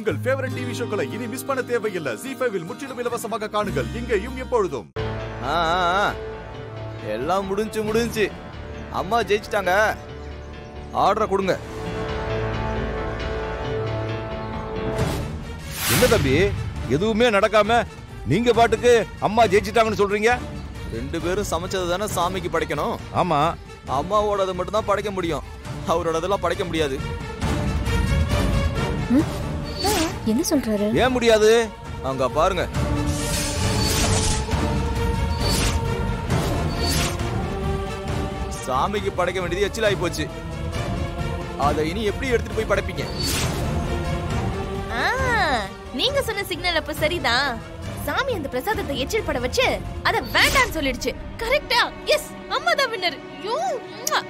உங்கள் favourite TV ஷோக்களை இனி miss பண்ண தேவையில்லை ஜி ஃபைவில் முற்றிலும் இலவசமாக காணுங்கள் இங்கேயும் எப்பொழுதும் ஆ, ஆ, ஆ. எல்லாம் முடிஞ்சு முடிஞ்சு அம்மா ஜெயிச்சிட்டாங்க ஆர்டரை கொடுங்க என்ன தம்பி எதுவுமே நடக்காம நீங்க பாட்டுக்கு அம்மா ஜெயிச்சிட்டாங்கன்னு சொல்றீங்க ரெண்டு பேரும் சமைச்சது தானே சாமிக்கு படைக்கணும் ஆமா அம்மாவோடது மட்டும் தான் படைக்க முடியும் அவரோடதெல்லாம் படைக்க முடியாது என்ன சொல்றாரு ஏன் முடியாது அங்க பாருங்க சாமிக்கு படைக்க வேண்டியது எச்சிலாகி போச்சு அதை இனி எப்படி எடுத்துட்டு போய் படைப்பீங்க ஆ, நீங்க சொன்ன சிக்னல் அப்ப சரிதான் சாமி அந்த பிரசாதத்தை எச்சில் பட வச்சு அத வேண்டாம்னு சொல்லிடுச்சு கரெக்டா எஸ் அம்மா தான் வின்னர் யூ ம்வா.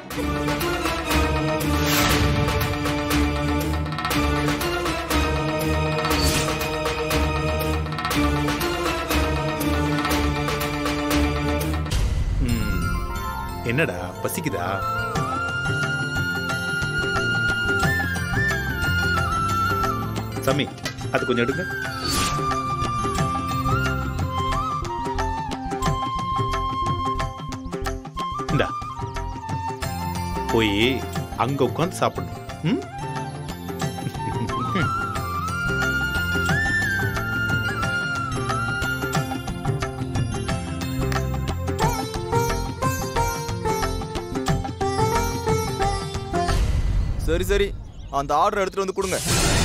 ம். என்னடா பசிக்குதா சாமி அது கொஞ்சம் எடுங்க இந்தா போய் அங்க உட்காந்து சாப்பிடணும் ம்? சரி சரி அந்த ஆர்டர் எடுத்துட்டு வந்து கொடுங்க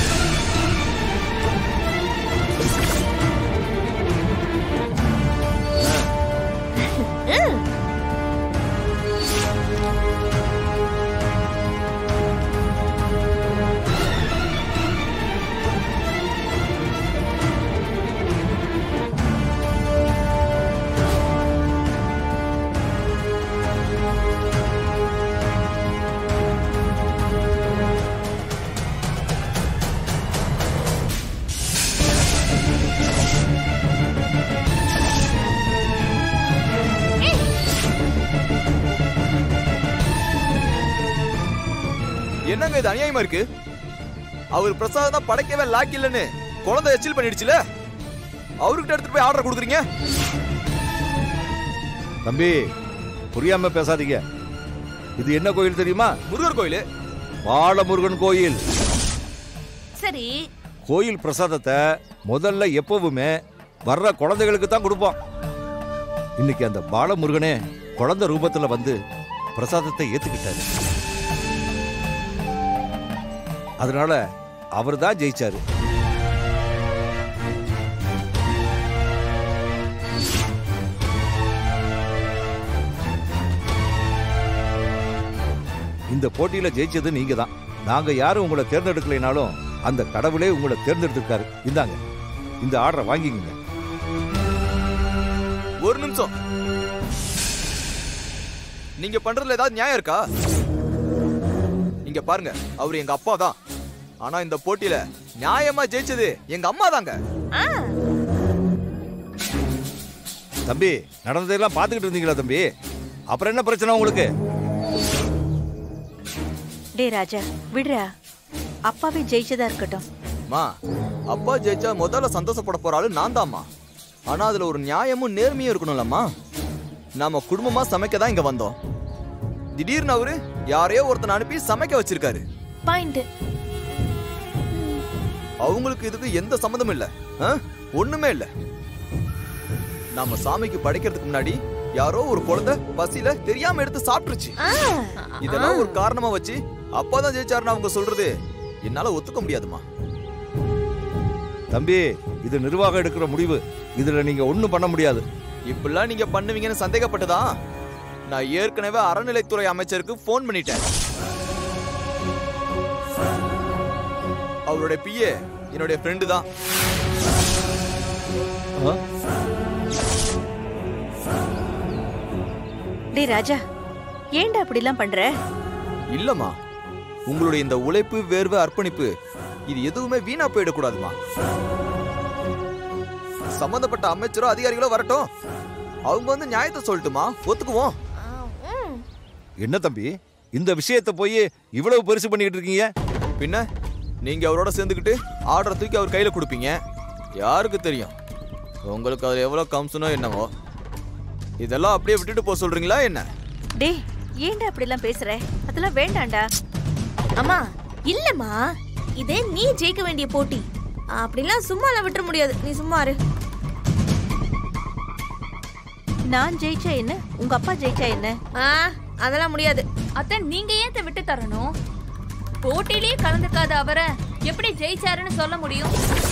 என்னங்க இது அநியாயமா இருக்கு அவர் பிரசாதம் தான் படைக்கவே லாக் இல்லைன்னு குழந்தை எச்சில் பண்ணிடுச்சுல அவர்கிட்ட எடுத்துட்டு போய் ஆர்டர் கொடுக்குறீங்க தம்பி புரியாம பேசாதீங்க இது என்ன கோயில் தெரியுமா முருகர் கோயில் பாலமுருகன் கோயில் சரி கோயில் பிரசாதத்தை முதல்ல எப்பவுமே வர்ற குழந்தைகளுக்கு தான் கொடுப்போம் இன்னைக்கு அந்த பாலமுருகனே குழந்தை ரூபத்துல வந்து பிரசாதத்தை ஏத்துக்கிட்டாரு அதனால அவர் தான் ஜெயிச்சாரு இந்த போட்டியில ஜெயிச்சது நீங்க தான் நாங்க யாரும் உங்களை தேர்ந்தெடுக்கலைனாலும் அந்த கடவுளே உங்களை தேர்ந்தெடுத்திருக்காரு இந்தாங்க இந்த ஆர்டரை வாங்கிக்கங்க ஒரு நிமிஷம் நீங்க பண்றதுல ஏதாவது நியாயம் இருக்கா இங்க பாருங்க அவர் எங்க அப்பா தான் ஆனா இந்த போட்டியில நியாயமா ஜெயிச்சது எங்க அம்மா தாங்க ஆ தம்பி நடந்ததெல்லாம் பார்த்துக்கிட்டு இருந்தீங்களா தம்பி அப்புறம் என்ன பிரச்சனை உங்களுக்கு டே ராஜா விடுறா அப்பாவே ஜெயிச்சதா இருக்கட்டும் மா அப்பா ஜெயிச்சா முதல்ல சந்தோஷப்பட போற ஆளு நான் தாம்மா ஆனா அதுல ஒரு நியாயமும் நேர்மையும் இருக்கணும்லம்மா நாம குடும்பமா சமைக்க தான் இங்க வந்தோம் திடீர்னு அவரு யாரையோ ஒருத்தனை அனுப்பி சமைக்க வச்சிருக்காரு பாயிண்ட் அவங்களுக்கு இதுக்கு எந்த சம்மந்தமும் இல்ல ஆ? ஒண்ணுமே இல்ல நாம சாமிக்கு படைக்கிறதுக்கு முன்னாடி யாரோ ஒரு குழந்தை பசியில தெரியாம எடுத்து சாப்பிட்டுருச்சு ஆ இதெல்லாம் ஒரு காரணமா வச்சு அப்பாதான் ஜெயிச்சாருன்னு அவங்க சொல்றது என்னால ஒத்துக்க முடியாதுமா தம்பி இது நிர்வாகம் எடுக்கிற முடிவு இதுல நீங்க ஒண்ணும் பண்ண முடியாது இப்படிலாம் நீங்க பண்ணுவீங்கன்னு சந்தேகப்பட்டுதான் நான் ஏற்கனவே அறநிலைத்துறை அமைச்சருக்கு ஃபோன் பண்ணிட்டேன் அவருடைய பிஏ என்னுடைய ஃப்ரெண்டு தான் டே ராஜா ஏன்டா அப்படிலாம் பண்ற இல்லம்மா உங்களுடைய இந்த உழைப்பு வேர்வை அர்ப்பணிப்பு இது எதுவுமே வீணா போயிடக்கூடாதுமா சம்பந்தப்பட்ட அமைச்சரோ அதிகாரிகளோ வரட்டும் அவங்க வந்து நியாயத்தை சொல்லட்டுமா ஒத்துக்குவோம் என்ன தம்பி இந்த விஷயத்தை போய் இவ்வளவு பெருசு பண்ணிக்கிட்டு இருக்கீங்க பின்ன நீங்க அவரோட சேர்ந்துக்கிட்டு ஆர்டரை தூக்கி அவர் கையில கொடுப்பீங்க யாருக்கு தெரியும் உங்களுக்கு அது எவ்வளவு கம்சனோ என்னவோ இதெல்லாம் அப்படியே விட்டுட்டு போக சொல்றீங்களா என்ன டேய் ஏன்டா அப்படிலாம் பேசுற அதெல்லாம் வேண்டாம்டா அம்மா இல்லம்மா இதே நீ ஜெயிக்க வேண்டிய போட்டி அப்படிலாம் சும்மாலாம் விட்டுற முடியாது நீ சும்மா இரு நான் ஜெயிச்சா என்ன உங்க அப்பா ஜெயிச்சா என்ன ஆ அதெல்லாம் முடியாது அத்தை நீங்க ஏன் இதை விட்டு தரணும் போட்டியிலேயே கலந்துக்காத அவரை எப்படி ஜெயிச்சாருன்னு சொல்ல முடியும்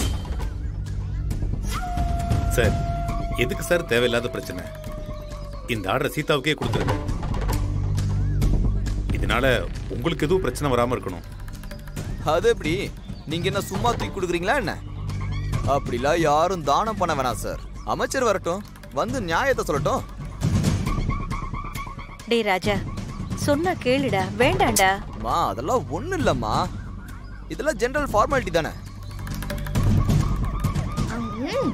சார் எதுக்கு சார் தேவையில்லாத பிரச்சனை இந்த ஆர்டரை சீதாவுக்கே கொடுத்துருங்க இதனால உங்களுக்கு எதுவும் பிரச்சனை வராம இருக்கணும் அது எப்படி நீங்க என்ன சும்மா தூக்கி கொடுக்குறீங்களா என்ன அப்படிலாம் யாரும் தானம் பண்ண வேணாம் சார் அமைச்சர் வரட்டும் வந்து நியாயத்தை சொல்லட்டும் டேய் ராஜா சொன்னா கேளுடா வேண்டாம்டா மா அதெல்லாம் ஒண்ணும் இல்லம்மா இதெல்லாம் ஜெனரல் ஃபார்மாலிட்டி தானே ம்.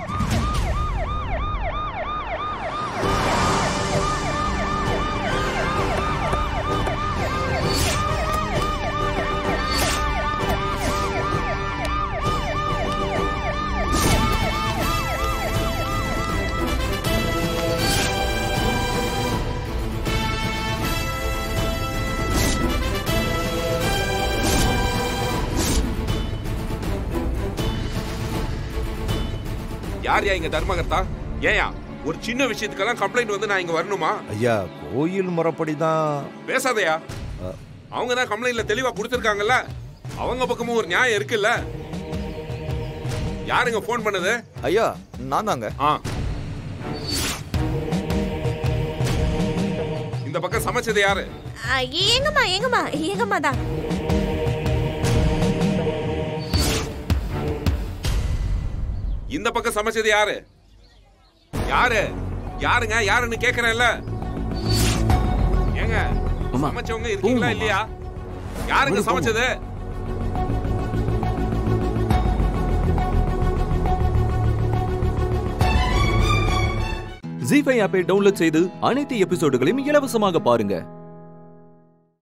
யார் யா இங்க தர்மகர்த்தா ஏயா ஒரு சின்ன விஷயத்துக்கெல்லாம் கம்ப்ளைண்ட் வந்து நான் இங்க வரணுமா ஐயா கோயில் முறைப்படி தான் பேசாதயா அவங்க தான் கம்ப்ளைண்ட்ல தெளிவா கொடுத்துருக்காங்கல்ல அவங்க பக்கமும் ஒரு நியாயம் இருக்குல்ல யாருங்க ஃபோன் பண்ணது ஐயா நான் தாங்க ஆ இந்த பக்கம் சமைச்சது யாரு ஆ, எங்கம்மா எங்கம்மா எங்கம்மா தான் இந்த பக்கம் சமைச்சது யாரு யாரு யாருங்க யாருன்னு கேக்குறேன்ல ஏங்க சமைச்சவங்க இருக்கீங்களா இல்லையா யாருங்க சமைச்சது ஜி ஃபைவ் ஆப்பை டவுன்லோட் செய்து அனைத்து எபிசோடுகளையும் இலவசமாக பாருங்க